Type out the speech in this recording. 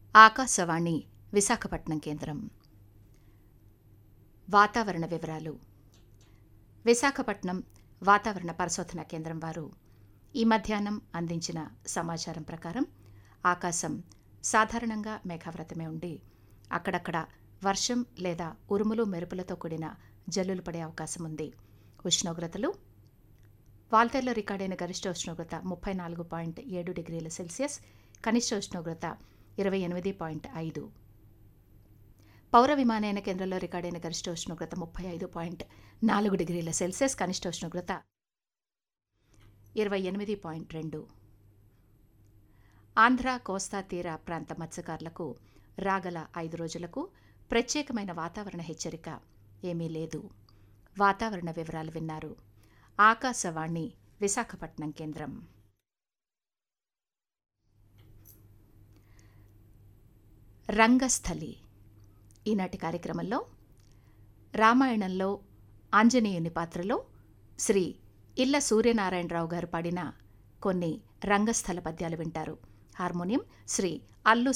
ఆకాశవాణి విశాఖపట్నం కేంద్రం వాతావరణ వివరాలు విశాఖపట్నం వాతావరణ పరిశోధన కేంద్రం వారు ఈ మధ్యాహ్నం అందించిన సమాచారం ప్రకారం ఆకాశం సాధారణంగా మేఘావృతమే ఉండి అక్కడక్కడ వర్షం లేదా ఉరుములు మెరుపులతో కూడిన జల్లులు పడే అవకాశం ఉంది ఉష్ణోగ్రతలు వాల్తేర్లో రికార్డైన గరిష్ట ఉష్ణోగ్రత ముప్పై నాలుగు పాయింట్ ఏడు డిగ్రీల సెల్సియస్ కనిష్ట ఉష్ణోగ్రత ఇరవై ఎనిమిది పాయింట్ ఐదు పౌర విమానయాన కేంద్రంలో రికార్డైన గరిష్ట ఉష్ణోగ్రత ముప్పై ఐదు పాయింట్ నాలుగు డిగ్రీల సెల్సియస్ కనిష్ట ఉష్ణోగ్రత ఇరవై ఎనిమిది పాయింట్ రెండు ఆంధ్ర కోస్తా తీర ప్రాంత మత్స్యకారులకు రాగల ఐదు రోజులకు ప్రత్యేకమైన వాతావరణ హెచ్చరిక ఏమీ లేదు వాతావరణ వివరాలు విన్నారు ఆకాశవాణి విశాఖపట్నం కేంద్రం రంగస్థలి ఈనాటి కార్యక్రమంలో రామాయణంలో ఆంజనేయుని పాత్రలో శ్రీ ఇల్ల సూర్యనారాయణరావు గారు పాడిన కొన్ని రంగస్థల పద్యాలు వింటారు హార్మోనియం శ్రీ అల్లు